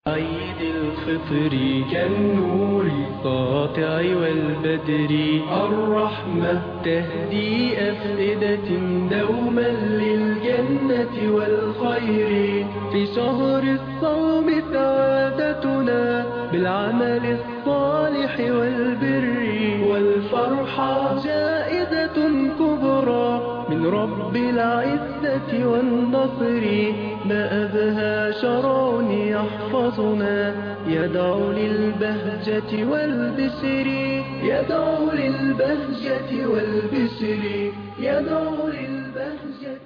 عيد الفطر كالنور ساطع والبدر الرحمة تهدي أفئدة دوما للجنة والخير في شهر الصوم سعادتنا بالعمل الصالح والبر والفرحة جائزة كبرى من رب العزة والنصر ما أبهى شرع يحفظنا يدعو للبهجة والبسر يدعو للبهجة والبسر يدعو للبهجة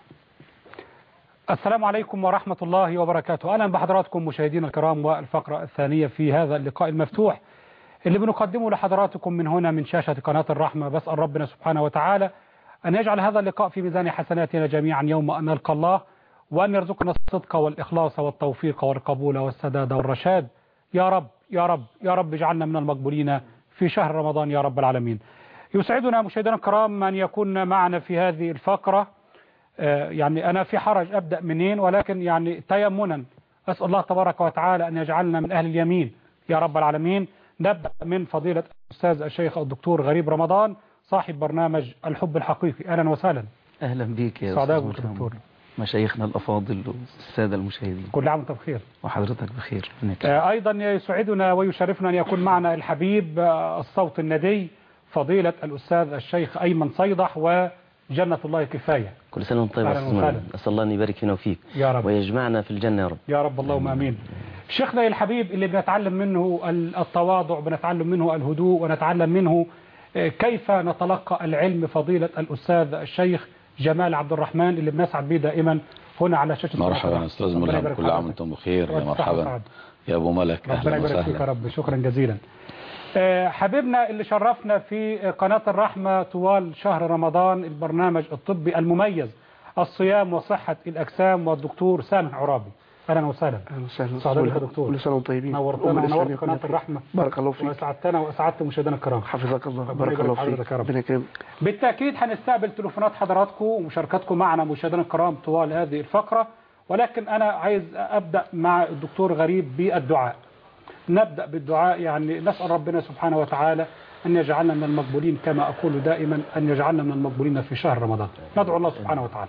السلام عليكم ورحمة الله وبركاته أهلا بحضراتكم مشاهدينا الكرام والفقرة الثانية في هذا اللقاء المفتوح اللي بنقدمه لحضراتكم من هنا من شاشة قناة الرحمة بسأل ربنا سبحانه وتعالى أن يجعل هذا اللقاء في ميزان حسناتنا جميعا يوم أن نلقى الله وأن يرزقنا الصدق والإخلاص والتوفيق والقبول والسداد والرشاد يا رب يا رب يا رب اجعلنا من المقبولين في شهر رمضان يا رب العالمين يسعدنا مشاهدينا الكرام أن يكون معنا في هذه الفقرة يعني أنا في حرج أبدأ منين ولكن يعني تيمنا أسأل الله تبارك وتعالى أن يجعلنا من أهل اليمين يا رب العالمين نبدأ من فضيلة الأستاذ الشيخ الدكتور غريب رمضان صاحب برنامج الحب الحقيقي أهلا وسهلا أهلا بك يا سعداء أستاذ بك مرتضى. دكتور مشايخنا الأفاضل والسادة المشاهدين كل عام وانت بخير وحضرتك بخير ربنا يكرمك. آه، أيضا يسعدنا ويشرفنا أن يكون معنا الحبيب آه، الصوت الندي فضيلة الأستاذ الشيخ أيمن صيدح وجنة الله كفاية كل سنة وانت طيب أهلاً يا أستاذ وسهلاً. مريم. أسأل الله أن يبارك فينا وفيك يا رب ويجمعنا في الجنة يا رب يا رب اللهم امين شيخنا الحبيب اللي بنتعلم منه ال- التواضع بنتعلم منه الهدوء ونتعلم منه آه، كيف نتلقى العلم فضيلة الأستاذ الشيخ جمال عبد الرحمن اللي بنسعد به دائما هنا على شاشة مرحبا القناة. يا استاذ ربنا ملهم يبارك كل في عام حضرتك. وانتم بخير يا وأنت مرحبا سعد. يا ابو ملك ربنا اهلا يبارك فيك يا وسهلا رب شكرا جزيلا آه، حبيبنا اللي شرفنا في قناة الرحمة طوال شهر رمضان البرنامج الطبي المميز الصيام وصحة الأجسام والدكتور سامح عرابي أهلا وسهلا اهلا وسهلا سعداء بك يا دكتور. كل سنه وانتم طيبين نورتنا أمة الإسلام ونورت قناة كلها. الرحمة بارك الله فيك وأسعدتنا وأسعدت مشاهدينا الكرام حفظك الله ربنا بارك يبارك الله في حضرتك فيك يا رب. ربنا يكرمك بالتأكيد هنستقبل تليفونات حضراتكم ومشاركاتكم معنا مشاهدينا الكرام طوال هذه الفقرة ولكن أنا عايز أبدأ مع الدكتور غريب بالدعاء نبدأ بالدعاء يعني نسأل ربنا سبحانه وتعالى أن يجعلنا من المقبولين كما أقول دائما أن يجعلنا من المقبولين في شهر رمضان ندعو الله سبحانه وتعالى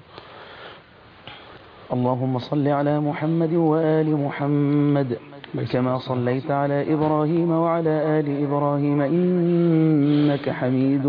اللهم صل على محمد وآل محمد كما صليت على إبراهيم وعلى آل إبراهيم إنك حميد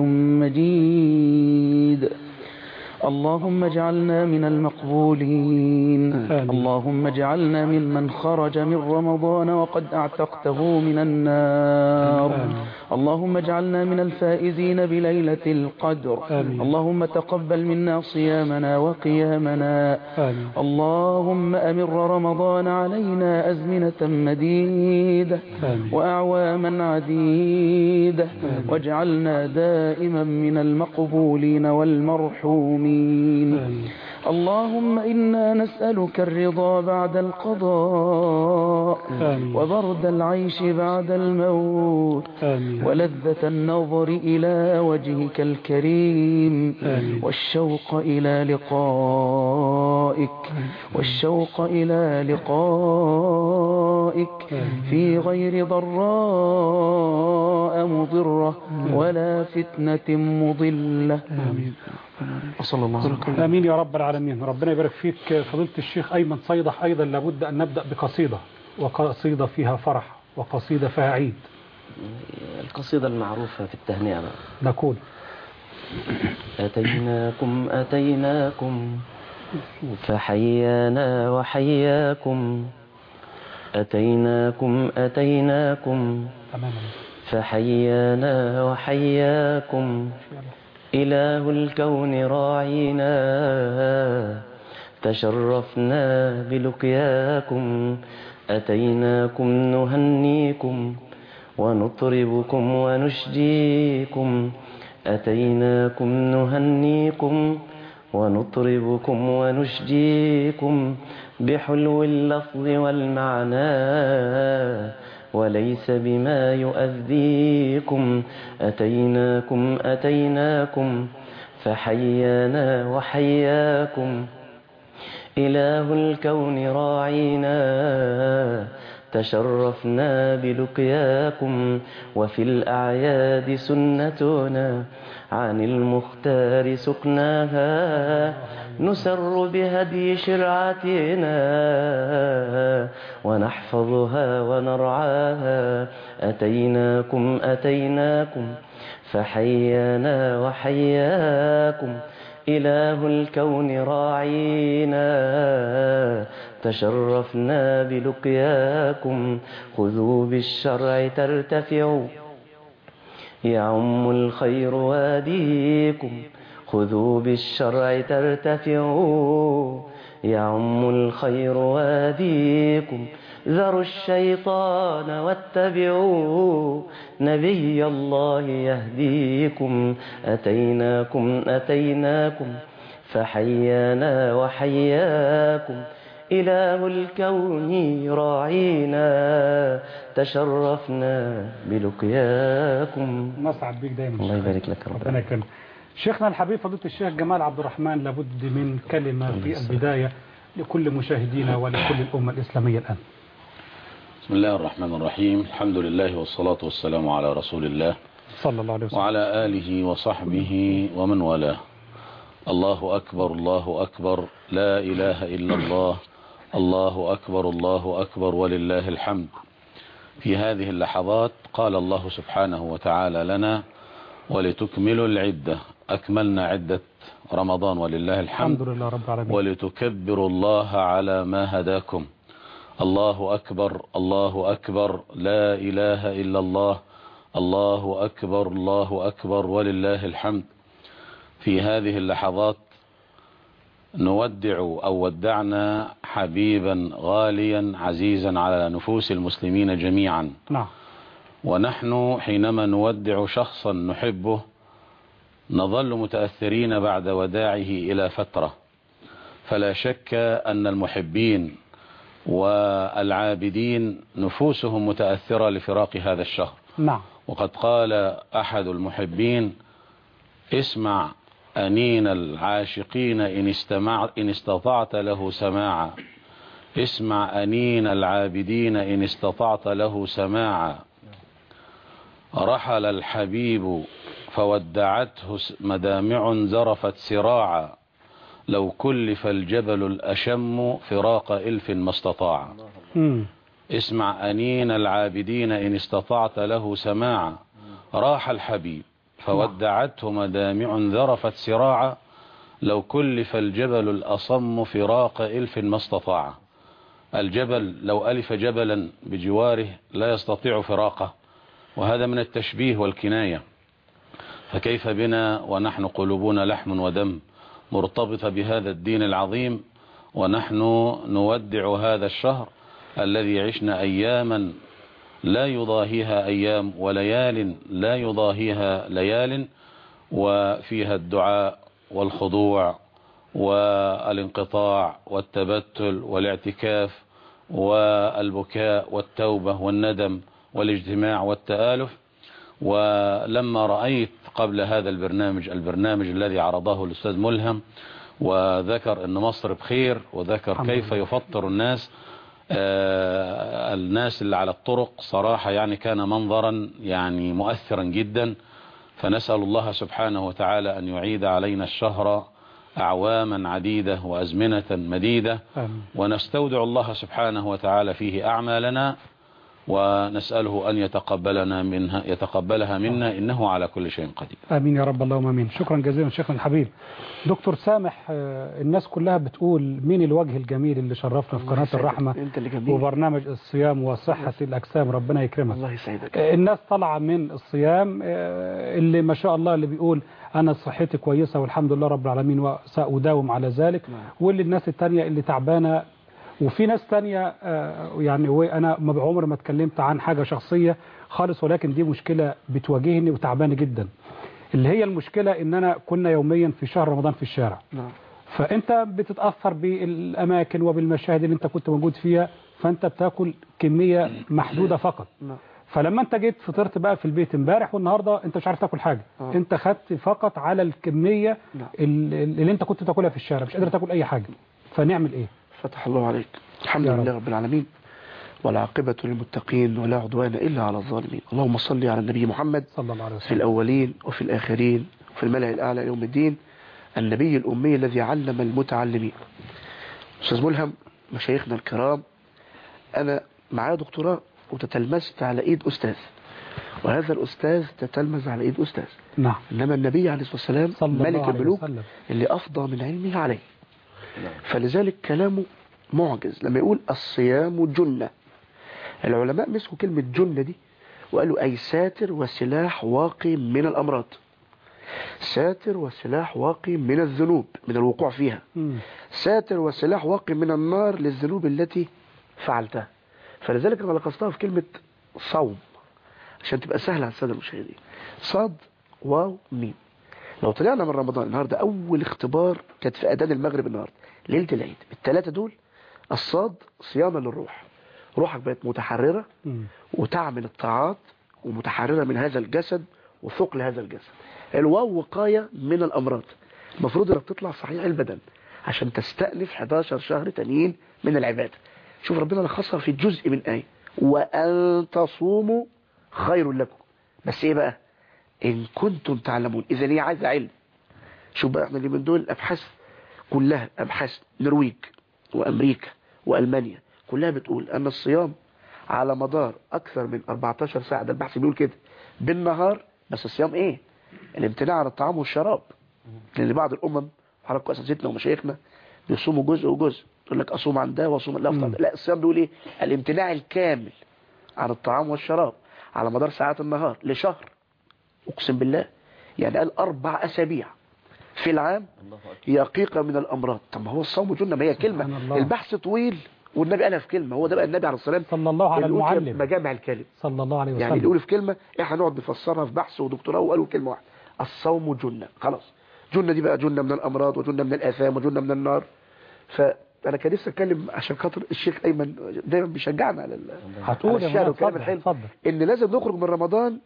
مجيد اللهم اجعلنا من المقبولين آمين. اللهم اجعلنا ممن خرج من رمضان وقد اعتقته من النار آمين. اللهم اجعلنا من الفائزين بليلة القدر آمين. اللهم تقبل منا صيامنا وقيامنا آمين اللهم أمر رمضان علينا أزمنة مديدة آمين. وأعواما عديدة واجعلنا دائما من المقبولين والمرحومين آمين اللهم إنا نسألك الرضا بعد القضاء آمين. وبرد العيش بعد الموت آمين ولذة النظر إلى وجهك الكريم آمين. والشوق إلى لقائك والشوق إلى لقائك في غير ضراء مضرة ولا فتنة مضلة وصلى الله عليه وسلم آمين يا رب العالمين ربنا يبارك فيك فضيلة الشيخ أيمن صيدح أيضا لابد أن نبدأ بقصيدة وقصيدة فيها فرح وقصيدة فيها عيد القصيدة المعروفة في التهنئة بقى. نقول أتيناكم أتيناكم فحيانا وحياكم أتيناكم أتيناكم تماما فحيانا وحياكم إله الكون راعينا تشرفنا بلقياكم أتيناكم نهنيكم ونطربكم ونشجيكم أتيناكم نهنيكم ونطربكم ونشجيكم بحلو اللفظ والمعنى وليس بما يؤذيكم أتيناكم أتيناكم فحيانا وحياكم إله الكون راعينا تشرفنا بلقياكم وفي الأعياد سنتنا عن المختار سقناها نسر بهدي شرعتنا ونحفظها ونرعاها أتيناكم أتيناكم فحيانا وحياكم إله الكون راعينا تشرفنا بلقياكم خذوا بالشرع ترتفعوا يعم الخير واديكم خذوا بالشرع ترتفعوا يعم الخير واديكم ذروا الشيطان واتبعوا نبي الله يهديكم أتيناكم أتيناكم فحيانا وحياكم إله الكون راعينا تشرفنا بلقياكم نسعد بيك دايما الله يبارك لك رب ربنا يكرمك شيخنا الحبيب فضيلة الشيخ جمال عبد الرحمن لابد من كلمة في البداية لكل مشاهدينا ولكل الأمة الإسلامية الآن بسم الله الرحمن الرحيم الحمد لله والصلاة والسلام على رسول الله صلى الله عليه وسلم وعلى آله وصحبه ومن والاه الله أكبر الله أكبر لا إله إلا الله الله أكبر الله أكبر ولله الحمد في هذه اللحظات قال الله سبحانه وتعالى لنا ولتكملوا العدة أكملنا عدة رمضان ولله الحمد الحمد لله رب العالمين ولتكبروا الله على ما هداكم الله أكبر الله أكبر لا إله إلا الله الله أكبر الله أكبر ولله الحمد في هذه اللحظات نودع أو ودعنا حبيبا غاليا عزيزا على نفوس المسلمين جميعا نعم ونحن حينما نودع شخصا نحبه نظل متأثرين بعد وداعه إلى فترة فلا شك أن المحبين والعابدين نفوسهم متأثرة لفراق هذا الشهر نعم وقد قال أحد المحبين اسمع أنين العاشقين إن, استمع إن استطعت له سماعا اسمع أنين العابدين إن استطعت له سماعا رحل الحبيب فودعته مدامع زرفت سراعا لو كلف الجبل الأشم فراق إلف ما استطاع مم. اسمع أنين العابدين إن استطعت له سماعا راح الحبيب فودعته مدامع ذرفت سراعا لو كلف الجبل الأصم فراق إلف ما استطاع الجبل لو ألف جبلا بجواره لا يستطيع فراقه وهذا من التشبيه والكناية فكيف بنا ونحن قلوبنا لحم ودم مرتبطة بهذا الدين العظيم ونحن نودع هذا الشهر الذي عشنا أياما لا يضاهيها أيام وليال لا يضاهيها ليال وفيها الدعاء والخضوع والانقطاع والتبتل والاعتكاف والبكاء والتوبة والندم والاجتماع والتآلف ولما رأيت قبل هذا البرنامج البرنامج الذي عرضه الأستاذ ملهم وذكر أن مصر بخير وذكر الحمد كيف لله. يفطر الناس آه، الناس اللي على الطرق صراحة يعني كان منظرا يعني مؤثرا جدا فنسأل الله سبحانه وتعالى أن يعيد علينا الشهر أعواما عديدة وأزمنة مديدة آمين. ونستودع الله سبحانه وتعالى فيه أعمالنا ونسأله أن يتقبلنا منها يتقبلها منا إنه على كل شيء قدير آمين يا رب اللهم آمين شكرا جزيلا شيخنا الحبيب دكتور سامح آه، الناس كلها بتقول مين الوجه الجميل اللي شرفنا في قناة الرحمة انت اللي جميل وبرنامج الصيام وصحة الأجسام ربنا يكرمك الله يسعدك آه، الناس طالعة من الصيام آه، اللي ما شاء الله اللي بيقول أنا صحتي كويسة والحمد لله رب العالمين وسأداوم على ذلك نعم. واللي الناس التانية اللي تعبانة وفي ناس تانية آه، يعني وأنا ما بعمر ما اتكلمت عن حاجة شخصية خالص ولكن دي مشكلة بتواجهني وتعبانة جدا اللي هي المشكلة ان انا كنا يوميا في شهر رمضان في الشارع نعم فانت بتتأثر بالاماكن وبالمشاهد اللي انت كنت موجود فيها فانت بتاكل كمية محدودة فقط نعم فلما انت جيت فطرت بقى في البيت امبارح والنهارده انت مش عارف تاكل حاجه آه. انت خدت فقط على الكميه نعم. ال- اللي انت كنت تاكلها في الشارع مش قادر تاكل اي حاجه فنعمل ايه فتح الله عليك الحمد يا رب. لله رب العالمين والعاقبة للمتقين ولا عدوان إلا على الظالمين اللهم صل على النبي محمد صلى الله عليه في وسلم الأولين وفي الآخرين وفي الملأ الأعلى يوم الدين النبي الأمي الذي علم المتعلمين أستاذ ملهم مشايخنا الكرام أنا معايا دكتوراه وتتلمذت على إيد أستاذ وهذا الأستاذ تتلمذ على إيد أستاذ نعم إنما النبي عليه الصلاة والسلام صلى الله ملك عليه الملوك وسلم. اللي أفضى من علمه عليه فلذلك كلامه معجز لما يقول الصيام جنة العلماء مسكوا كلمة جنة دي وقالوا أي ساتر وسلاح واقي من الأمراض ساتر وسلاح واقي من الذنوب من الوقوع فيها مم. ساتر وسلاح واقي من النار للذنوب التي فعلتها فلذلك انا لخصتها في كلمة صوم عشان تبقى سهلة على السادة المشاهدين صاد واو ميم لو طلعنا من رمضان النهاردة أول اختبار كانت في أذان المغرب النهاردة ليلة العيد الثلاثة دول الصاد صيانة للروح روحك بقت متحررة مم. وتعمل الطاعات ومتحررة من هذا الجسد وثقل هذا الجسد الواو وقاية من الأمراض المفروض انك تطلع صحيح البدن عشان تستأنف 11 شهر تانيين من العبادة شوف ربنا لخصها في جزء من آية وأن تصوموا خير لكم بس ايه بقى إن كنتم تعلمون إذا هي عايزة علم شوف بقى احنا اللي من دول الأبحاث كلها أبحاث نرويج وأمريكا وألمانيا كلها بتقول أن الصيام على مدار أكثر من 14 ساعة ده البحث بيقول كده بالنهار بس الصيام إيه الامتناع عن الطعام والشراب لأن بعض الأمم حركوا أساتذتنا ومشايخنا بيصوموا جزء وجزء يقول لك أصوم عن ده وأصوم لا أفضل لا الصيام بيقول إيه الامتناع الكامل عن الطعام والشراب على مدار ساعات النهار لشهر أقسم بالله يعني قال أربع أسابيع في العام يقيق من الأمراض طب ما هو الصوم جنة ما هي كلمة الله. البحث طويل والنبي قالها في كلمة هو ده بقى النبي عليه الصلاة والسلام صلى الله على اللي يقول المعلم مجامع الكلم صلى الله عليه وسلم يعني اللي يقول في كلمة احنا نقعد نفسرها في بحث ودكتوراه وقالوا كلمة واحدة الصوم جنة خلاص جنة دي بقى جنة من الأمراض وجنة من الآثام وجنة من النار فأنا كان نفسي أتكلم عشان خاطر الشيخ أيمن دايما بيشجعنا على ال- هتقول على يا الشعر مولانا والكلام اتفضل الحلو اتفضل إن لازم نخرج من رمضان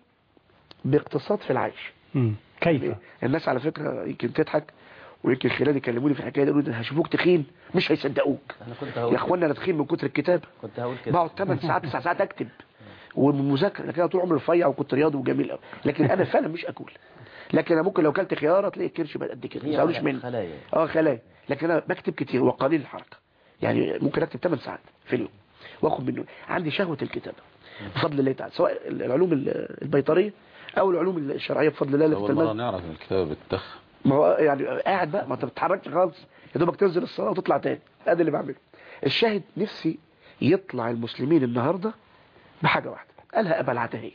باقتصاد في العيش مم. كيف الناس على فكرة يمكن تضحك ويمكن خلال يكلموني في الحكايه دي يقولوا ده هيشوفوك تخين مش هيصدقوك انا كنت يا هقول اخوانا انا تخين من كتر الكتاب كنت هقول كده بقعد 8 ساعات 9 ساعات اكتب والمذاكره لكن انا طول عمري رفيع وكنت رياضي وجميل قوي لكن انا فعلا مش اكل لكن انا ممكن لو كلت خياره تلاقي الكرش بقى قد كده ما هي تزعلوش مني خلايا اه خلايا لكن انا بكتب كتير وقليل الحركه يعني ممكن اكتب 8 ساعات في اليوم واخد منه عندي شهوه الكتابه بفضل الله تعالى سواء العلوم البيطريه او العلوم الشرعيه بفضل الله اللي في أول مرة التلمذة. نعرف إن الكتابة بالتخ ما هو يعني قاعد بقى ما انت بتتحركش خالص يا دوبك تنزل الصلاه وتطلع تاني ادي اللي بعمله الشاهد نفسي يطلع المسلمين النهارده بحاجه واحده قالها ابا العتاهيه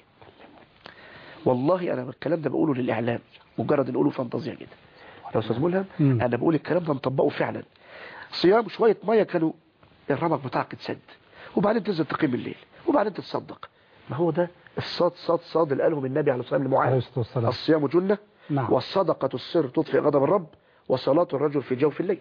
والله انا الكلام ده بقوله للاعلام مجرد نقوله فانتازيا كده يا استاذ ملهم مم. انا بقول الكلام ده نطبقه فعلا صيام شويه ميه كانوا الرمق بتاعك اتسد وبعدين تنزل تقيم الليل وبعدين تتصدق ما هو ده الصاد صاد صاد اللي قالهم النبي عليه الصلاه والسلام عليه لمعاذ الصلاة والسلام الصيام جنه نعم والصدقة السر تطفئ غضب الرب وصلاة الرجل في جوف الليل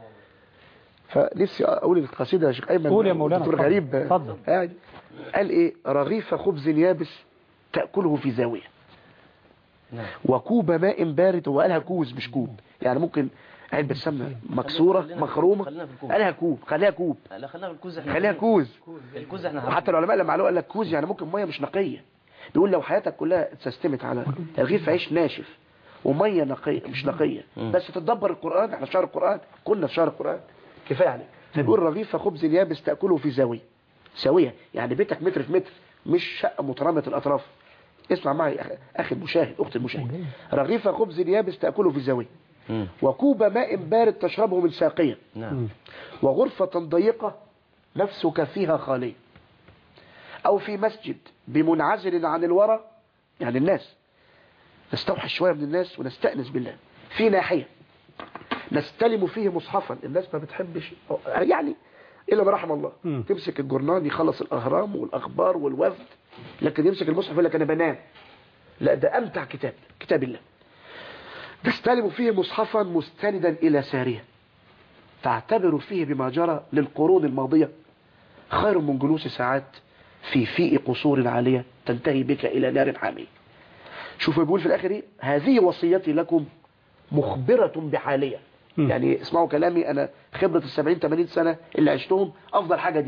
فنفسي أقول القصيدة يا شيخ أيمن قول يا مولانا، دكتور اتفضل، غريب اتفضل. قاعد قال إيه رغيف خبز يابس تأكله في زاوية نعم وكوب ماء بارد وقالها كوز مش كوب يعني ممكن علبة سمنة مكسورة خلينا- مخرومة خلينا في الكوب. قالها كوب خليها كوب لا خلينا في الكوز احنا خليها كوز الكوز احنا وحتى العلماء لما علوه قال لك كوز يعني ممكن ميه مش نقيه بيقول لو حياتك كلها اتسيستمت على رغيف عيش ناشف وميه نقيه مش نقيه بس تتدبر القران احنا في شهر القران كنا في شهر القران كفايه عليك فبيقول رغيف خبز يابس تاكله في زاويه ساويه يعني بيتك متر في متر مش شقه مترامه الاطراف اسمع معي يا أخ- اخي المشاهد اختي المشاهد رغيف خبز يابس تاكله في زاويه مم. وكوب ماء بارد تشربه من ساقيه نعم وغرفة ضيقة نفسك فيها خالية أو في مسجد بمنعزل عن الورى يعني الناس نستوحش شوية من الناس ونستأنس بالله في ناحية نستلم فيه مصحفا الناس ما بتحبش يعني إلا ما رحم الله مم. تمسك الجورنال يخلص الأهرام والأخبار والوفد لكن يمسك المصحف يقول لك أنا بنام لا ده أمتع كتاب كتاب الله تستلم فيه مصحفا مستندا إلى سارية تعتبر فيه بما جرى للقرون الماضية خير من جلوس ساعات في فيء قصور عالية تنتهي بك إلى نار حامية شوفوا بيقول في الآخر إيه هذه وصيتي لكم مخبرة بحالية مم. يعني اسمعوا كلامي أنا خبرة السبعين 80 سنة اللي عشتهم أفضل حاجة دي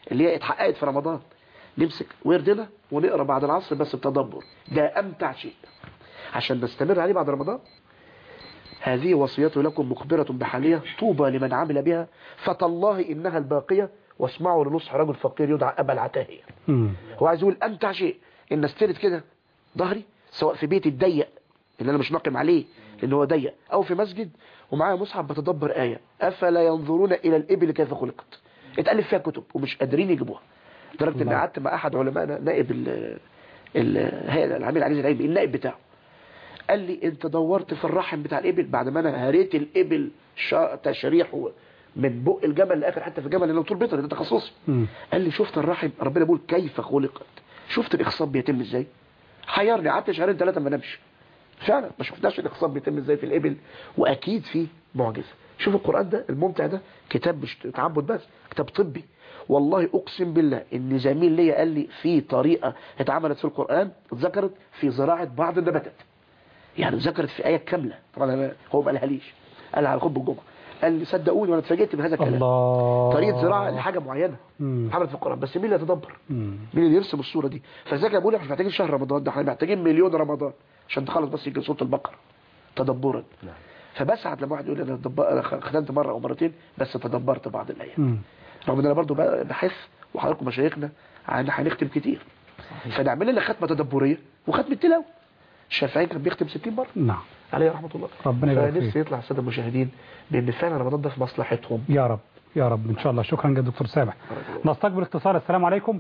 اللي هي اتحققت في رمضان نمسك وردنا ونقرا بعد العصر بس بتدبر ده امتع شيء عشان نستمر عليه بعد رمضان هذه وصيته لكم مخبرة بحالية طوبى لمن عمل بها فتالله إنها الباقية واسمعوا لنصح رجل فقير يدعى أبا العتاهية مم. هو عايز يقول أمتع شيء إن استرد كده ظهري سواء في بيتي الضيق اللي أنا مش ناقم عليه لأن هو ضيق أو في مسجد ومعايا مصحف بتدبر آية أفلا ينظرون إلى الإبل كيف خلقت اتألف فيها كتب ومش قادرين يجيبوها لدرجة إن الله. قعدت مع أحد علمائنا نائب ال ال- هي العميد العزيز العيبي النائب بتاعه قال لي انت دورت في الرحم بتاع الابل بعد ما انا هريت الابل شا- تشريحه من بق الجمل لاخر حته في الجمل لانه طول بيطري ده تخصصي مم. قال لي شفت الرحم ربنا بيقول كيف خلقت شفت الاخصاب بيتم ازاي حيرني قعدت شهرين ثلاثه ما نمشي فعلا ما شفناش الاخصاب بيتم ازاي في الابل واكيد في معجزه شوف القران ده الممتع ده كتاب مش تعبد بس كتاب طبي والله اقسم بالله ان زميل ليا قال لي في طريقه اتعملت في القران اتذكرت في زراعه بعض النباتات يعني ذكرت في آية كاملة طبعا أنا هو ما قالهاليش قال على خطبة الجمعة قال لي صدقوني وانا اتفاجئت بهذا الكلام الله طريقة زراعة لحاجة معينة مم. اتعملت في القرآن بس مين اللي يتدبر مم. مين اللي يرسم الصورة دي فذاك بقول لك مش محتاجين شهر رمضان ده احنا محتاجين مليون رمضان عشان تخلص بس يجي صوت البقرة تدبرا فبسعد لما واحد يقول لي انا دب- أنا ختمت مرة او مرتين بس تدبرت بعض الايام مم. رغم ان انا برضو بقى بحث وحضراتكم مشايخنا عن هنختم كتير فنعمل لنا ختمة تدبرية وختمة تلاوة الشافعي كان بيختم 60 مرة نعم عليه رحمة الله ربنا يبارك فيك. فنفسي يطلع السادة المشاهدين بأن فعلا رمضان ده في مصلحتهم يا رب يا رب ان شاء الله شكرا جدا دكتور سامح نستقبل اتصال السلام عليكم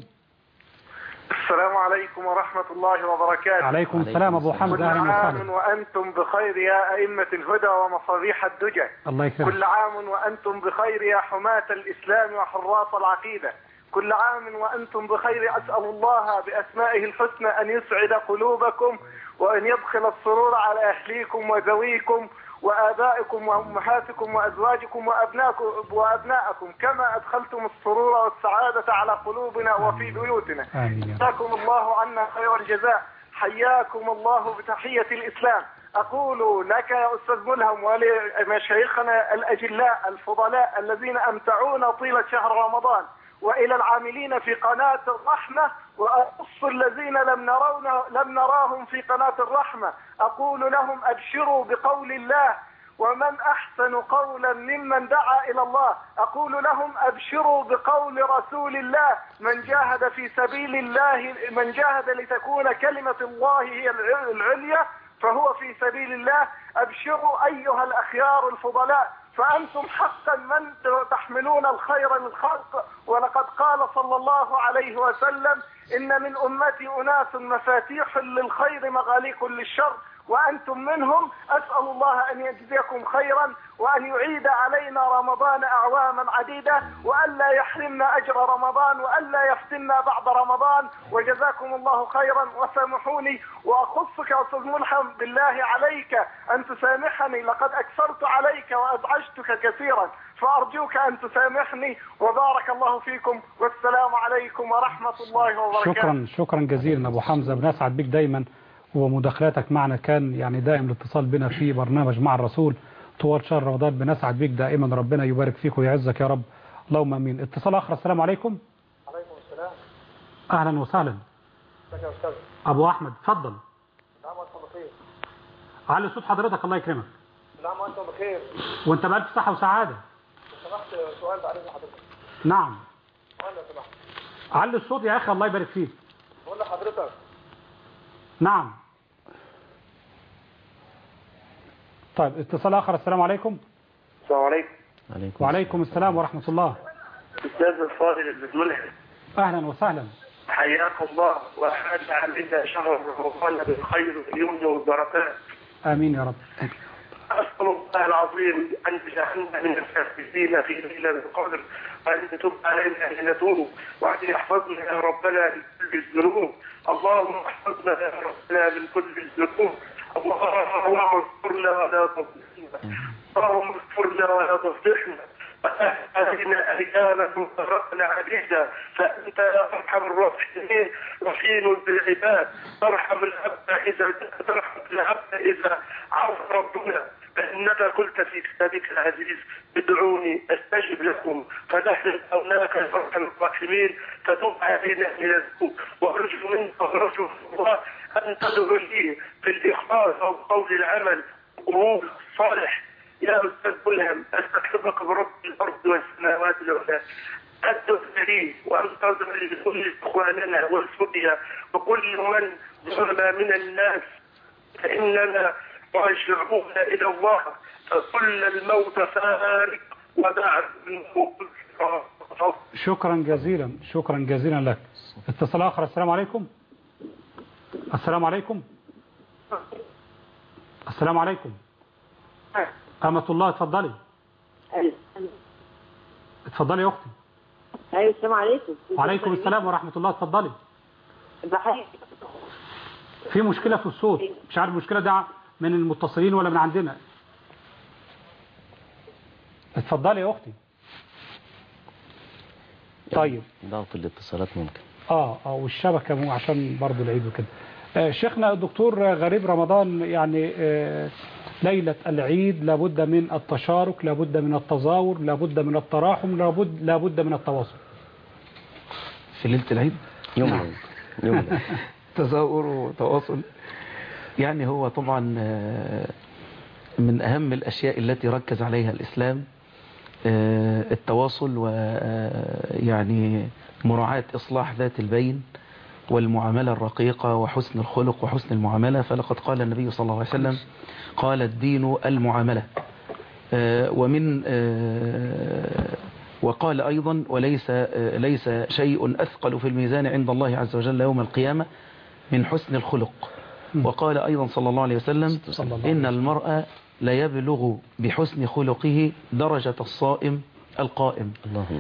السلام عليكم ورحمة الله وبركاته عليكم السلام ابو كل حمزه اهلا عام وسهلا وأنتم بخير يا أئمة الهدى ومصابيح الدجى الله يكرمك كل عام وأنتم بخير يا حماة الإسلام وحراس العقيدة كل عام وأنتم بخير أسأل الله بأسمائه الحسنى أن يسعد قلوبكم وأن يدخل السرور على أهليكم وذويكم وآبائكم وأمهاتكم وأزواجكم وأبناءكم وأبناءكم كما أدخلتم السرور والسعادة على قلوبنا وفي بيوتنا امين يا رب جزاكم الله عنا خير الجزاء حياكم الله بتحية الإسلام أقول لك يا أستاذ ملهم ولمشايخنا الأجلاء الفضلاء الذين أمتعونا طيلة شهر رمضان وإلى العاملين في قناة الرحمة وأخص الذين لم نرون لم نراهم في قناة الرحمة أقول لهم أبشروا بقول الله ومن أحسن قولا ممن دعا إلى الله أقول لهم أبشروا بقول رسول الله من جاهد في سبيل الله من جاهد لتكون كلمة الله هي الع- العليا فهو في سبيل الله أبشروا أيها الأخيار الفضلاء فأنتم حقا من تحملون الخير للخلق ولقد قال صلى الله عليه وسلم إن من أمتي أناس مفاتيح للخير مغاليق للشر وأنتم منهم أسأل الله أن يجزيكم خيرا وأن يعيد علينا رمضان أعواما عديدة وألا يحرمنا أجر رمضان وألا يفتنا بعد رمضان وجزاكم الله خيرا وسامحوني وأخصك يا أستاذ ملحم بالله عليك أن تسامحني لقد أكثرت عليك وأزعجتك كثيرا فأرجوك أن تسامحني وبارك الله فيكم والسلام عليكم ورحمة الله وبركاته شكرا شكرا جزيلا ابو حمزه بنسعد بك دايما ومداخلاتك معنا كان يعني دائم الاتصال بنا في برنامج مع الرسول طوال شهر رمضان بنسعد بك دائما ربنا يبارك فيك ويعزك يا رب اللهم امين اتصال اخر السلام عليكم عليكم السلام اهلا وسهلا ازيك يا أستاذ ابو احمد اتفضل نعم وأنتم بخير علي صوت حضرتك الله يكرمك نعم وأنتم بخير وانت بألف صحه وسعاده لو سمحت سؤال بعد إذن حضرتك نعم سؤال لو سمحت علي الصوت يا اخي الله يبارك فيك بقول لحضرتك نعم طيب اتصال اخر السلام عليكم السلام عليكم عليكم وعليكم السلام ورحمه الله أستاذ الفاضل ابن ملحم اهلا وسهلا حياكم الله وأحد علينا شهر رمضان بالخير واليمن والبركات امين يا رب أسأل الله العظيم أن تجعلنا من الفائزين في ليلة القدر وأن تتوب علينا حين نتوب وأن يحفظنا يا ربنا من كل الذنوب اللهم احفظنا يا ربنا من كل الذنوب اللهم اغفرنا ولا تفضحنا اللهم اغفرنا ولا تفضحنا علينا أياما وقرأنا عديدة فأنت يا أرحم الراحمين رحيم بالعباد ترحم العبد إذا ترحم العبد إذا عرف ربنا فإنك قلت في كتابك العزيز ادعوني استجب لكم فنحن هناك يا ارحم الراحمين فتوب علينا من الذنوب وارجو منك وارجو من الله ان تدعو لي في الاخلاص او قول العمل قبول صالح يا استاذ ملهم استكتبك برب الارض والسماوات العلى أدعو لي وأنتظر لكل إخواننا والسوريا وكل من ظلم من الناس فإننا راجعون إلى الله فكل الموت فارق وبعد الموت فارق. شكرا جزيلا شكرا جزيلا لك اتصال آخر السلام عليكم السلام عليكم السلام عليكم أمة الله اتفضلي اتفضلي يا أختي ايوه السلام عليكم وعليكم السلام ورحمة الله اتفضلي بحيث في مشكلة في الصوت مش عارف المشكلة ده من المتصلين ولا من عندنا اتفضلي يا أختي طيب ضغط الاتصالات ممكن اه اه والشبكة مو عشان برضو العيد وكده آه شيخنا الدكتور غريب رمضان يعني آه ليلة العيد لابد من التشارك لابد من التزاور لابد من التراحم لابد لابد من التواصل في ليلة العيد يوم العيد يوم العيد تزاور وتواصل يعني هو طبعا آه، من أهم الأشياء التي ركز عليها الإسلام آه، التواصل ويعني مراعاة إصلاح ذات البين والمعاملة الرقيقة وحسن الخلق وحسن المعاملة فلقد قال النبي صلى الله عليه وسلم قال الدين المعاملة آه، ومن آه، وقال أيضا وليس آه، ليس شيء أثقل في الميزان عند الله عز وجل يوم القيامة من حسن الخلق وقال أيضا صلى الله عليه وسلم صلى الله إن المرأة لا يبلغ بحسن خلقه درجة الصائم القائم اللهم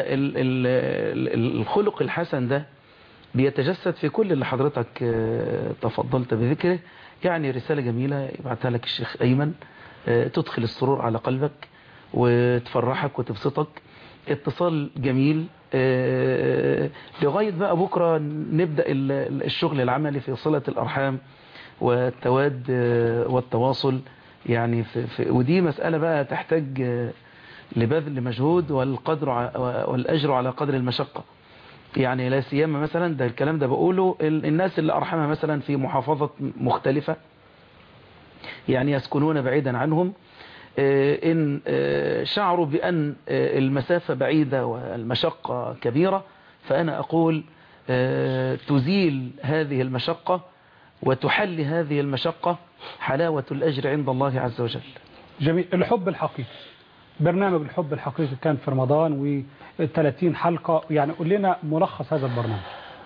فالخلق الحسن ده بيتجسد في كل اللي حضرتك آه، تفضلت بذكره يعني رسالة جميلة يبعتها لك الشيخ أيمن آه، تدخل السرور على قلبك وتفرحك وتبسطك اتصال جميل آه، لغاية بقى بكرة نبدأ ال- الشغل العملي في صلة الأرحام والتواد آه، والتواصل يعني في في ودي مسألة بقى تحتاج آه، لبذل مجهود والقدر ع- والأجر على قدر المشقة يعني لا سيما مثلا ده الكلام ده بقوله ال- الناس اللي أرحمها مثلا في محافظة مختلفة يعني يسكنون بعيدا عنهم آه، إن آه، شعروا بأن آه، المسافة بعيدة والمشقة كبيرة فأنا أقول آه، تزيل هذه المشقة وتحل هذه المشقة حلاوة الأجر عند الله عز وجل جميل الحب الحقيقي برنامج الحب الحقيقي كان في رمضان و30 حلقة يعني قول لنا ملخص هذا البرنامج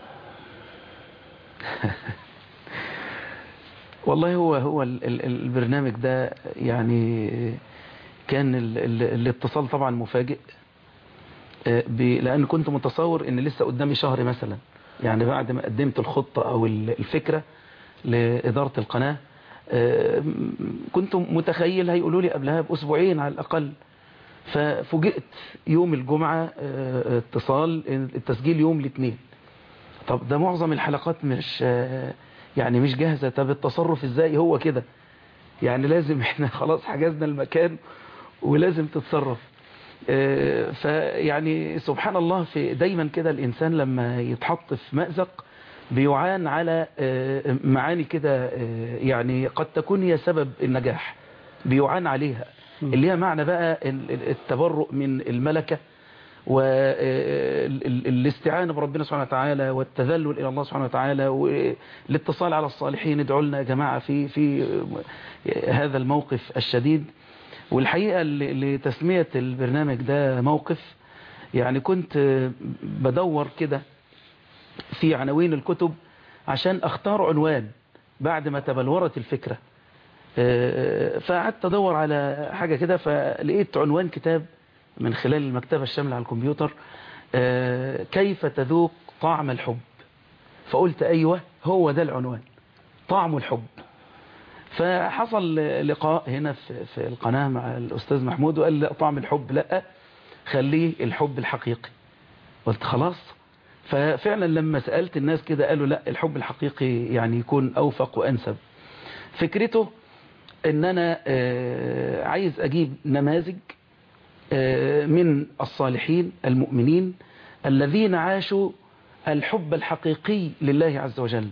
والله هو هو ال- ال- البرنامج ده يعني كان ال- ال- الاتصال طبعا مفاجئ آه، ب- لأن كنت متصور ان لسه قدامي شهر مثلا يعني بعد ما قدمت الخطة او ال- الفكرة لإدارة القناة آه، م- كنت متخيل هيقولوا لي قبلها بأسبوعين على الأقل ففوجئت يوم الجمعة آه، اتصال التسجيل يوم الاثنين طب ده معظم الحلقات مش آه، يعني مش جاهزة طب التصرف ازاي هو كده يعني لازم احنا خلاص حجزنا المكان ولازم تتصرف آه، فيعني سبحان الله في دايما كده الإنسان لما يتحط في مأزق بيعان على آه، معاني كده آه، يعني قد تكون هي سبب النجاح بيعان عليها اللي هي معنى بقى ال- ال- التبرؤ من الملكة والاستعانة بربنا سبحانه وتعالى والتذلل إلى الله سبحانه وتعالى والاتصال على الصالحين ادعوا لنا يا جماعة في في هذا الموقف الشديد والحقيقة ل- لتسمية البرنامج ده موقف يعني كنت بدور كده في عناوين الكتب عشان اختار عنوان بعد ما تبلورت الفكرة آه، فقعدت ادور على حاجة كده فلقيت عنوان كتاب من خلال المكتبة الشاملة على الكمبيوتر آه، كيف تذوق طعم الحب فقلت ايوه هو ده العنوان طعم الحب فحصل لقاء هنا في في القناة مع الأستاذ محمود وقال لا طعم الحب لا خليه الحب الحقيقي قلت خلاص ففعلا لما سألت الناس كده قالوا لا الحب الحقيقي يعني يكون أوفق وأنسب فكرته ان انا آه، عايز اجيب نماذج آه، من الصالحين المؤمنين الذين عاشوا الحب الحقيقي لله عز وجل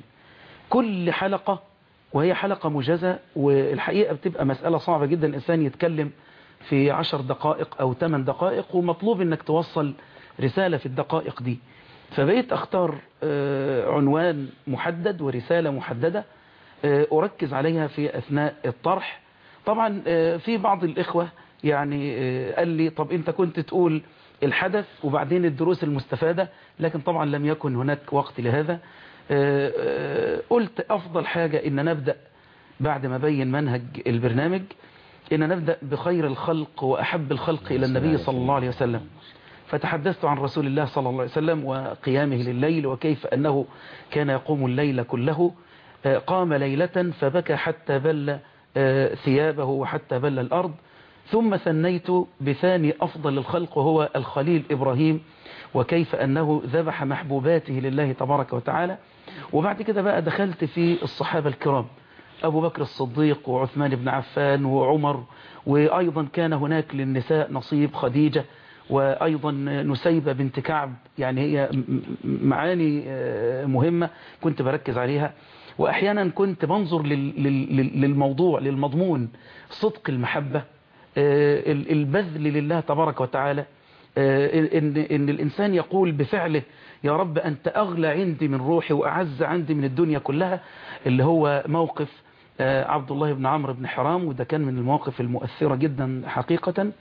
كل حلقة وهي حلقة مجازة والحقيقة بتبقى مسألة صعبة جدا الإنسان يتكلم في عشر دقائق أو ثمان دقائق ومطلوب أنك توصل رسالة في الدقائق دي فبقيت أختار آه، عنوان محدد ورسالة محددة آه، أركز عليها في أثناء الطرح طبعا آه، في بعض الإخوة يعني آه، قال لي طب أنت كنت تقول الحدث وبعدين الدروس المستفادة لكن طبعا لم يكن هناك وقت لهذا آه، آه، قلت أفضل حاجة إن نبدأ بعد ما بين منهج البرنامج إن نبدأ بخير الخلق وأحب الخلق إلى النبي صلى الله عليه وسلم فتحدثت عن رسول الله صلى الله عليه وسلم وقيامه لليل وكيف أنه كان يقوم الليل كله آه، قام ليلة فبكى حتى بل آه، ثيابه وحتى بل الأرض ثم ثنيت بثاني أفضل الخلق وهو الخليل إبراهيم وكيف أنه ذبح محبوباته لله تبارك وتعالى وبعد كده بقى دخلت في الصحابة الكرام أبو بكر الصديق وعثمان بن عفان وعمر وأيضا كان هناك للنساء نصيب خديجة وأيضا نسيبة بنت كعب يعني هي م- م- معاني آه، مهمة كنت بركز عليها وأحيانا كنت بنظر لل- لل- لل- للموضوع للمضمون صدق المحبة آه، ال- البذل لله تبارك وتعالى آه، إن, إن الإنسان يقول بفعله يا رب أنت أغلى عندي من روحي وأعز عندي من الدنيا كلها اللي هو موقف آه، عبد الله بن عمرو بن حرام وده كان من المواقف المؤثرة جدا حقيقة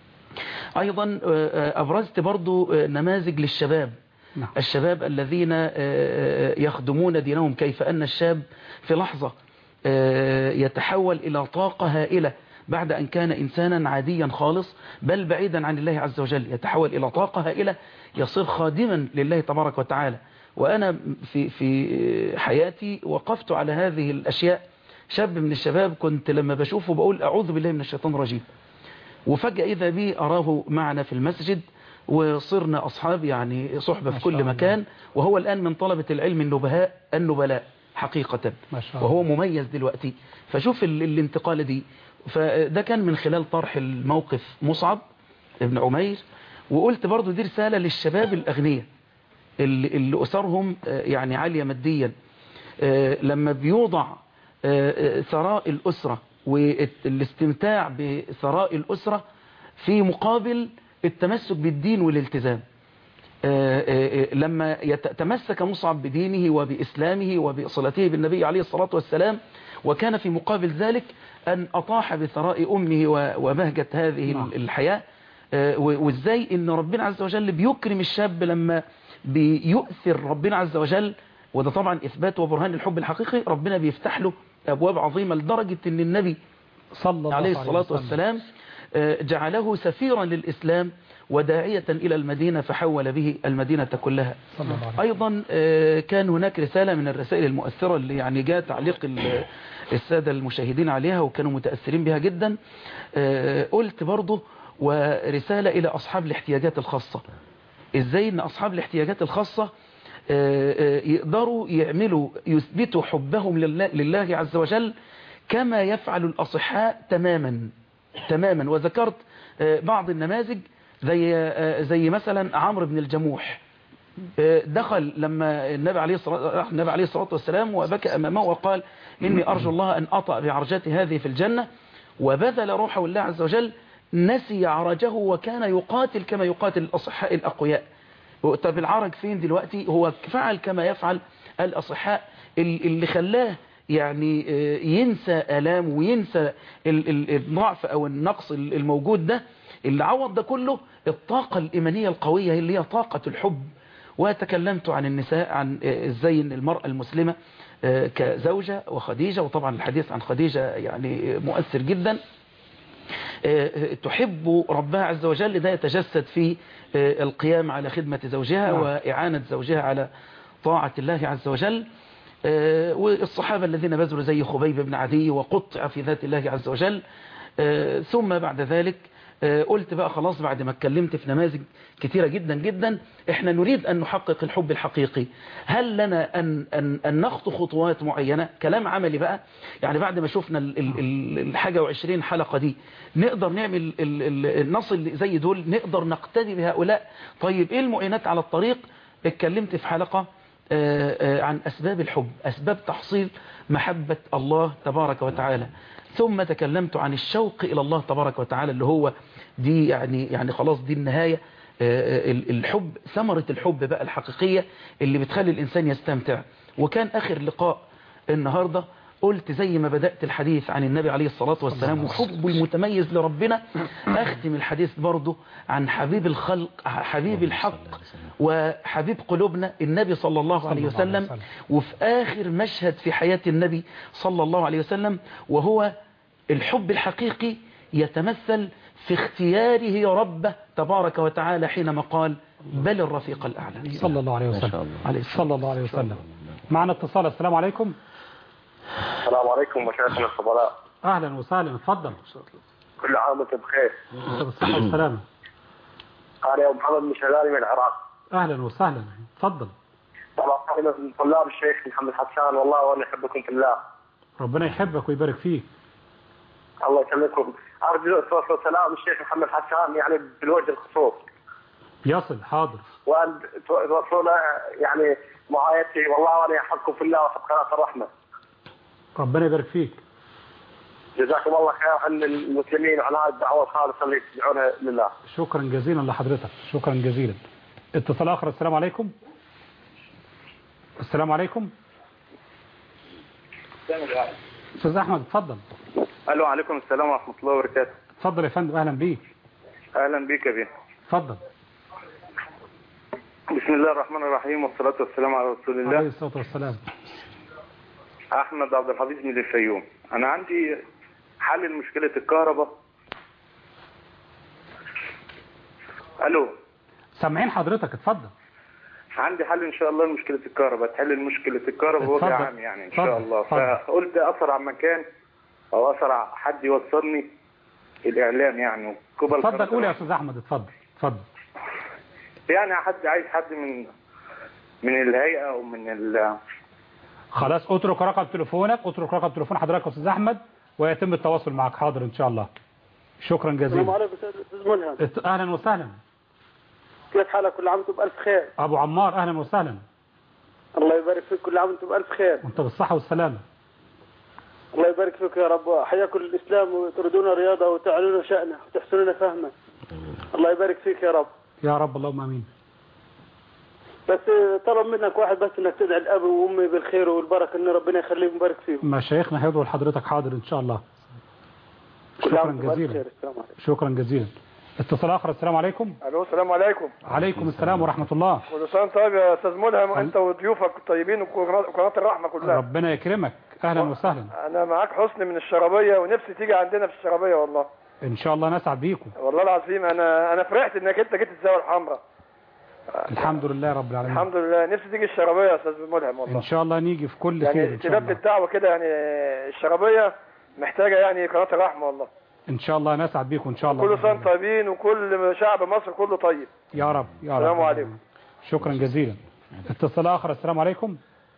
أيضا آه، أبرزت برضو آه، نماذج للشباب نعم. الشباب الذين آه، يخدمون دينهم كيف أن الشاب في لحظة آه، يتحول إلى طاقة هائلة بعد أن كان إنسانا عاديا خالص بل بعيدا عن الله عز وجل يتحول إلى طاقة هائلة يصير خادما لله تبارك وتعالى وأنا في في حياتي وقفت على هذه الأشياء شاب من الشباب كنت لما بشوفه بقول أعوذ بالله من الشيطان الرجيم وفجأة إذا بي أراه معنا في المسجد وصرنا أصحاب يعني صحبة ما في شاء كل الله. مكان وهو الآن من طلبة العلم النبهاء النبلاء حقيقة ما شاء الله. وهو مميز دلوقتي فشوف ال- الانتقالة دي فده كان من خلال طرح الموقف مصعب ابن عمير وقلت برضو دي رسالة للشباب الأغنياء اللي, اللي أسرهم آه، يعني عالية ماديا آه، لما بيوضع آه، آه، ثراء الأسرة والاستمتاع بثراء الأسرة في مقابل التمسك بالدين والالتزام آه، آه، آه، لما يتمسك مصعب بدينه وبإسلامه وبصلته بالنبي عليه الصلاة والسلام وكان في مقابل ذلك أن أطاح بثراء أمه و- وبهجة هذه نعم. الحياة آه، و- وإزاي أن ربنا عز وجل بيكرم الشاب لما بيؤثر ربنا عز وجل وده طبعا إثبات وبرهان الحب الحقيقي ربنا بيفتح له أبواب عظيمة لدرجة أن النبي صلى الله عليه الصلاة وسلم. والسلام آه، جعله سفيرا للإسلام وداعية إلى المدينة فحول به المدينة كلها صلى الله عليه وسلم. أيضا آه، كان هناك رسالة من الرسائل المؤثرة اللي يعني جاء تعليق ال- السادة المشاهدين عليها وكانوا متأثرين بها جدا آه، قلت برضه ورسالة إلى أصحاب الاحتياجات الخاصة إزاي أن أصحاب الاحتياجات الخاصة آه، آه، يقدروا يعملوا يثبتوا حبهم لله, لله عز وجل كما يفعل الأصحاء تماما تماما وذكرت آه، بعض النماذج زي آه، زي مثلا عمرو بن الجموح آه، دخل لما النبي عليه الصلاة راح النبي عليه الصلاة والسلام وبكى أمامه وقال إني أرجو الله أن أطأ بعرجتي هذه في الجنة وبذل روحه الله عز وجل نسي عرجه وكان يقاتل كما يقاتل الأصحاء الأقوياء طب العرج فين دلوقتي هو فعل كما يفعل الأصحاء ال- اللي خلاه يعني آه، ينسى آلام وينسى ال- ال- الضعف أو النقص ال- الموجود ده اللي عوض ده كله الطاقة الإيمانية القوية اللي هي طاقة الحب وتكلمت عن النساء عن آه، ازاي ان المرأة المسلمة آه، كزوجة وخديجة وطبعا الحديث عن خديجة يعني مؤثر جدا آه، تحب ربها عز وجل ده يتجسد في آه، القيام على خدمة زوجها نعم. وإعانة زوجها على طاعة الله عز وجل آه، والصحابة الذين بذلوا زي خبيب بن عدي وقطع في ذات الله عز وجل آه، ثم بعد ذلك آه، قلت بقى خلاص بعد ما اتكلمت في نماذج كتيرة جدا جدا احنا نريد ان نحقق الحب الحقيقي هل لنا ان, أن, أن نخطو خطوات معينة كلام عملي بقى يعني بعد ما شفنا ال- ال- ال- الحاجة وعشرين حلقة دي نقدر نعمل ال- ال- نصل زي دول نقدر نقتدي بهؤلاء طيب ايه المعينات على الطريق اتكلمت في حلقة آه، آه، عن أسباب الحب أسباب تحصيل محبة الله تبارك وتعالى ثم تكلمت عن الشوق إلى الله تبارك وتعالى اللي هو دي يعني يعني خلاص دي النهاية آه، ال- الحب ثمرة الحب بقى الحقيقية اللي بتخلي الإنسان يستمتع وكان آخر لقاء النهاردة قلت زي ما بدأت الحديث عن النبي عليه الصلاة والسلام وحبه المتميز لربنا أختم الحديث برضه عن حبيب الخلق حبيب الحق وحبيب قلوبنا النبي صلى الله عليه الله عليه وسلم وسلم. وفي آخر مشهد في حياة النبي صلى الله عليه وسلم وهو الحب الحقيقي يتمثل في اختياره ربه تبارك وتعالى حينما قال بل الرفيق الأعلى صلى الله عليه ما شاء وسلم الله عليه الصلاة صلى الله عليه وسلم معنا اتصال السلام عليكم السلام عليكم مشايخنا الفضلاء اهلا وسهلا اتفضل كل عام وانتم بخير انت بالصحه والسلامه انا ابو محمد مشهلاني من العراق اهلا وسهلا اتفضل طبعا انا من طلاب الشيخ محمد حسان والله وانا احبكم في الله ربنا يحبك ويبارك فيك الله يسلمكم ارجو توصل سلام الشيخ محمد حسان يعني بالوجه الخصوص يصل حاضر وان توصلوا له يعني معايتي والله وانا احبكم في الله وفي قناه الرحمه ربنا يبارك فيك جزاكم الله خير عن المسلمين وعن هذه الدعوه الخالصه اللي يتبعونها لله شكرا جزيلا لحضرتك شكرا جزيلا اتصال اخر السلام عليكم السلام عليكم استاذ احمد اتفضل الو عليكم السلام ورحمه الله وبركاته اتفضل يا فندم اهلا بيك اهلا بك يا بيه اتفضل بسم الله الرحمن الرحيم والصلاه والسلام على رسول عليه الله الصلاه والسلام احمد عبد الحفيظ من الفيوم انا عندي حل لمشكله الكهرباء الو سامعين حضرتك اتفضل عندي حل ان شاء الله لمشكله الكهرباء تحل مشكله الكهرباء بوجه اتفضل. عام يعني ان شاء اتفضل. الله اتفضل. فقلت اسرع مكان او اسرع حد يوصلني الاعلام يعني قبل اتفضل قناة قول يا الرحمة. استاذ احمد اتفضل اتفضل يعني حد عايز حد من من الهيئه او من ال خلاص اترك رقم تليفونك اترك رقم تليفون حضرتك يا استاذ احمد ويتم التواصل معك حاضر ان شاء الله شكرا السلام جزيلا عليكم استاذ ملهم ات- اهلا وسهلا كيف حالك كل عام وانتم بالف خير ابو عمار اهلا وسهلا الله يبارك فيك كل عام وانتم بالف خير وانت بالصحه والسلامه الله يبارك فيك يا رب حياكم الاسلام وتردون رياضه وتعلون شانه وتحسنون فهمه الله يبارك فيك يا رب يا رب اللهم امين بس طلب منك واحد بس انك تدعي الاب وامي بالخير والبركه ان ربنا يخليهم ويبارك فيهم مشايخنا هيدعوا لحضرتك حاضر ان شاء الله كل شكرا عام وانتم بالف جزيلا خير السلام عليكم شكرا جزيلا اتصال اخر السلام عليكم الو السلام عليكم عليكم السلام ورحمه الله كل سنه وأنت طيب يا استاذ ملهم وانت وضيوفك الطيبين وقناه الرحمه كلها ربنا يكرمك اهلا وسهلا انا معاك حسن من الشرابيه ونفسي تيجي عندنا في الشرابيه والله ان شاء الله نسعد بيكم والله العظيم انا انا فرحت انك انت جيت الزاويه الحمراء الحمد لله رب العالمين الحمد لله نفسي تيجي الشرابيه يا استاذ ملهم والله ان شاء الله نيجي في كل خير يعني ان شاء تلبي الله الدعوه كده يعني الشرابيه محتاجه يعني قناه الرحمه والله ان شاء الله نسعد بيكم ان شاء الله كل سنه وأنتم طيبين وكل شعب مصر كله طيب يا رب يا رب السلام عليكم شكرا جزيلا اتصال اخر السلام عليكم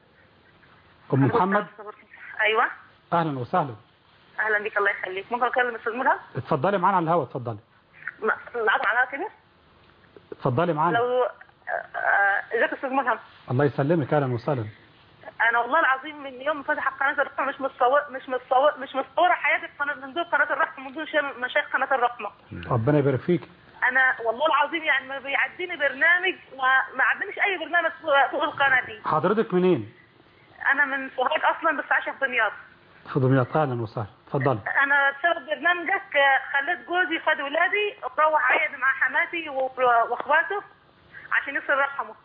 ام محمد ايوه اهلا وسهلا اهلا بك الله يخليك ممكن اكلم استاذ ملهم اتفضلي معانا على الهواء اتفضلي معاك على كده اتفضلي معانا لو آه، آه، ازيك يا استاذ ملهم الله يسلمك اهلا وسهلا انا والله العظيم من يوم ما فتح قناه الرحمه مش متصور مش متصور مش متصوره حياتي في قناه من دون قناه الرحمه من دون شيء- مشايخ قناه الرحمه ربنا يبارك فيك انا والله العظيم يعني ما بيعديني برنامج ما ما عدنيش اي برنامج فوق فوق القناه دي حضرتك منين انا من سوهاج اصلا بس عايشه في دمياط في دمياط اهلا وسهلا اتفضلي انا بسبب برنامجك آه، خليت جوزي خد ولادي وروح عيد مع حماتي و- واخواته عشان يصل رحمه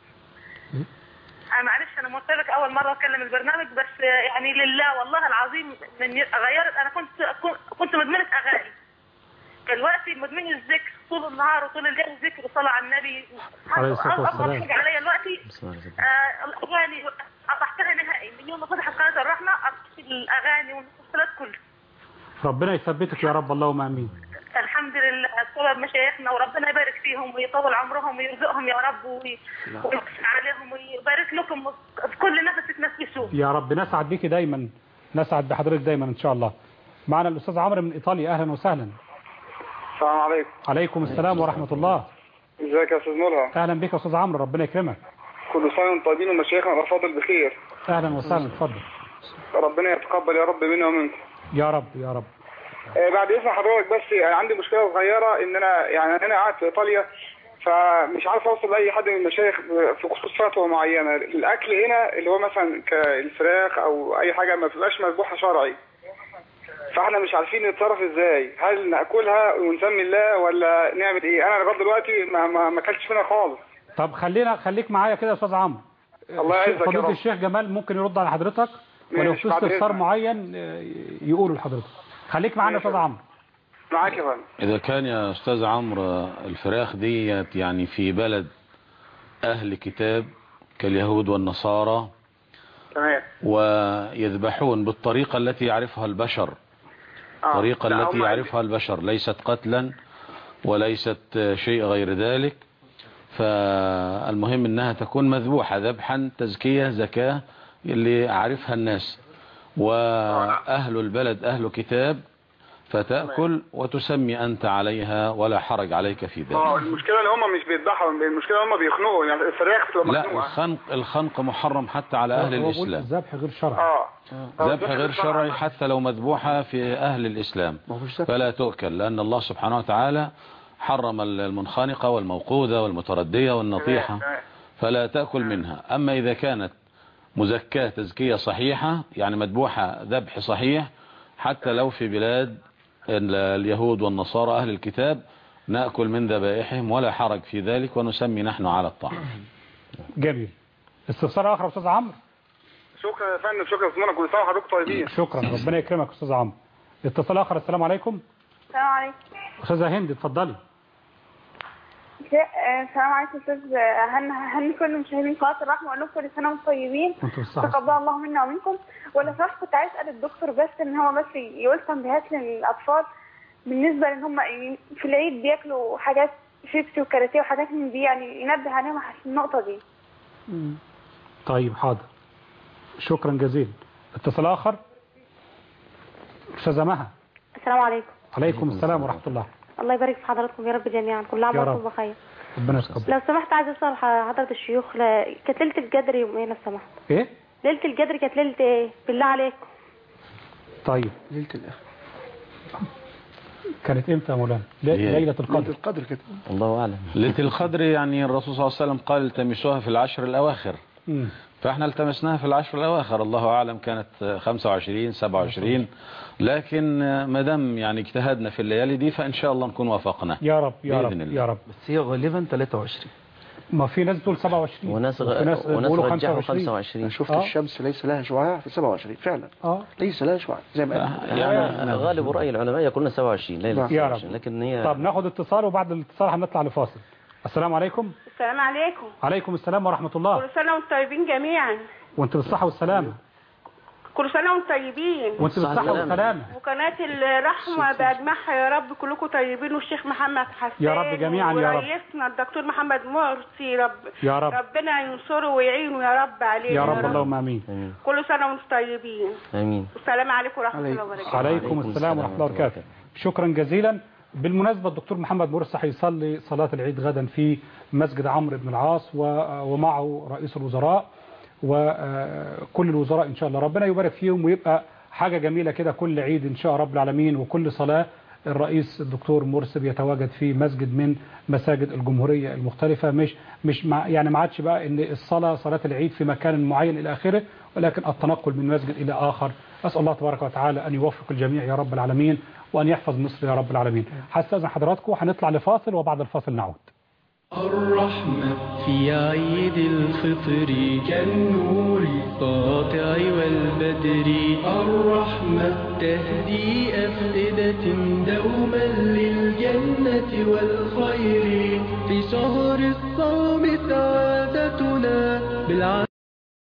انا معلش انا قلت لك اول مره اتكلم البرنامج بس آه، يعني لله والله العظيم من ي- غيرت انا كنت كنت مدمنه اغاني دلوقتي مدمنه الذكر طول النهار وطول الليل ذكر وصلاه على النبي عليه الصلاة والسلام. أصعب حاجه عليا دلوقتي آه، الاغاني قطعتها نهائي من يوم ما فتحت قناه الرحمه قطعت الاغاني والمسلسلات كله ربنا يثبتك يا رب اللهم امين الحمد لله مشايخنا وربنا يبارك فيهم ويطول عمرهم ويرزقهم يا رب وي- ويوسع عليهم ويبارك لكم في كل نفس تنفسوه يا رب نسعد بيكي دايما نسعد بحضرتك دايما ان شاء الله معنا الاستاذ عمرو من ايطاليا اهلا وسهلا السلام عليكم عليكم السلام ورحمه الله ازيك يا استاذ ملهم اهلا بك يا استاذ عمرو ربنا يكرمك كل سنه وانتم طيبين ومشايخنا الافاضل بخير اهلا وسهلا اتفضل ربنا يتقبل يا رب منا ومنكم يا رب يا رب آه، بعد اذن حضرتك بس يعني عندي مشكله صغيره ان انا يعني انا قاعد في ايطاليا فمش عارف اوصل لاي حد من المشايخ في خصوص فتوى معينه الاكل هنا اللي هو مثلا كالفراخ او اي حاجه ما بتبقاش مذبوحه شرعي فاحنا مش عارفين نتصرف ازاي هل ناكلها ونسمي الله ولا نعمل ايه انا لغايه دلوقتي ما ما ما اكلتش منها خالص طب خلينا خليك معايا كده يا استاذ عمرو الله يعزك يا فضيله رب. الشيخ جمال ممكن يرد على حضرتك ولو ماشي، في بعد استفسار إذنك. معين آه، يقوله لحضرتك خليك معانا يا استاذ عمرو معاك يا فندم إذا كان يا أستاذ عمرو الفراخ ديت يعني في بلد أهل كتاب كاليهود والنصارى تمام ويذبحون بالطريقة التي يعرفها البشر الطريقة لا، التي هم- يعرفها البشر ليست قتلا وليست شيء غير ذلك فالمهم انها تكون مذبوحة ذبحا تزكية زكاة اللي عارفها الناس واهل البلد اهل كتاب فتأكل وتسمي انت عليها ولا حرج عليك في اه ذلك المشكله ان هم مش بيذبحوا المشكله هم بيخنقوا يعني الفراخ بتبقى لا مخنوقه الخنق الخنق محرم حتى على اهل هو بيقول الاسلام الذبح غير شرعي اه ذبح غير شرعي حتى لو مذبوحة في أهل الإسلام فلا تؤكل لأن الله سبحانه وتعالى حرم المنخنقة والموقوذة والمتردية والنطيحة فلا تأكل منها أما إذا كانت مزكاة تزكية صحيحة يعني مذبوحة ذبح صحيح حتى لو في بلاد ال- اليهود والنصارى أهل الكتاب نأكل من ذبائحهم ولا حرج في ذلك ونسمي نحن على الطعام جميل استفسار اخر يا استاذ عمرو شكرا يا فندم شكرا يا زميلنا كل سنه وحضرتك طيبين شكرا ربنا يكرمك يا استاذ عمرو اتصال اخر السلام عليكم السلام عليكم استاذه هند اتفضلي آه، السلام عليكم استاذ هن هن كل مشاهدين قناه الرحمه واقول لكم كل سنه وانتم طيبين وانتم بالصحة تقبل الله منا ومنكم ولا صح كنت عايز اسال الدكتور بس ان هو بس يقول تنبيهات للاطفال بالنسبه لان هم في العيد بياكلوا حاجات شيبسي وكاراتيه وحاجات من دي يعني ينبه عليهم على النقطه دي طيب حاضر شكرا جزيلا اتصال اخر استاذه مها السلام عليكم عليكم السلام ورحمه الله الله يبارك في حضراتكم يا رب جميعا كل عام يا وانتم رب. بخير ربنا يتقبل لو سمحت عايز اسال حضره الشيوخ لا- كانت ليله القدر يوم ايه لو سمحت ايه ليله القدر كانت ليله ايه بالله عليكم طيب ليله الاخر كانت امتى يا مولانا لي- هي- ليله القدر القدر كده الله اعلم ليلة القدر يعني الرسول صلى الله عليه وسلم قال التمسوها في العشر الأواخر مم. فاحنا التمسناها في العشر الأواخر الله أعلم كانت 25 27 لكن ما دام يعني اجتهدنا في الليالي دي فإن شاء الله نكون وافقنا يا رب يا رب بإذن الله. يا رب بس هي غالبا 23 ما في ناس بتقول 27 وناس وفي غ... ناس وناس بيقولوا رجحوا 25 انا 25 شفت آه. الشمس ليس لها شعاع في 27 فعلا اه ليس لها شعاع زي ما قال يعني غالب رأي العلماء يقولون 27 ليلة يا رب. 27 لكن هي طب ناخد اتصال وبعد الاتصال هنطلع لفاصل السلام عليكم السلام عليكم عليكم السلام ورحمه الله كل سنه وانتم طيبين جميعا وانت بالصحه والسلامه كل سنه وانتم طيبين وانت بالصحة بالصحه والسلامة. والسلامه وقناة الرحمة بأجمعها يا رب كلكم طيبين والشيخ محمد حسين يا رب جميعاً يا رب. ورئيسنا الدكتور محمد مرسي رب يا رب ربنا ينصره ويعينه يا رب عليه يا رب اللهم امين آمين كل سنة وانتم طيبين آمين والسلام عليكم ورحمة الله عليكم. وبركاته عليكم السلام ورحمه الله وبركاته شكرا جزيلا بالمناسبة الدكتور محمد مرسي هيصلي صلاة العيد غدا في مسجد عمرو بن العاص و- ومعه رئيس الوزراء وكل الوزراء إن شاء الله ربنا يبارك فيهم ويبقى حاجة جميلة كده كل عيد إن شاء رب العالمين وكل صلاة الرئيس الدكتور مرسي بيتواجد في مسجد من مساجد الجمهورية المختلفة مش مش مع يعني ما عادش بقى ان الصلاة صلاة العيد في مكان معين إلى آخره ولكن التنقل من مسجد إلى آخر أسأل الله تبارك وتعالى أن يوفق الجميع يا رب العالمين وأن يحفظ مصر يا رب العالمين هستأذن حضراتكم هنطلع لفاصل وبعد الفاصل نعود الرحمة في عيد الفطر كالنور الساطع والبدر الرحمة تهدي أفئدة دوما للجنة والخير في شهر الصوم سعادة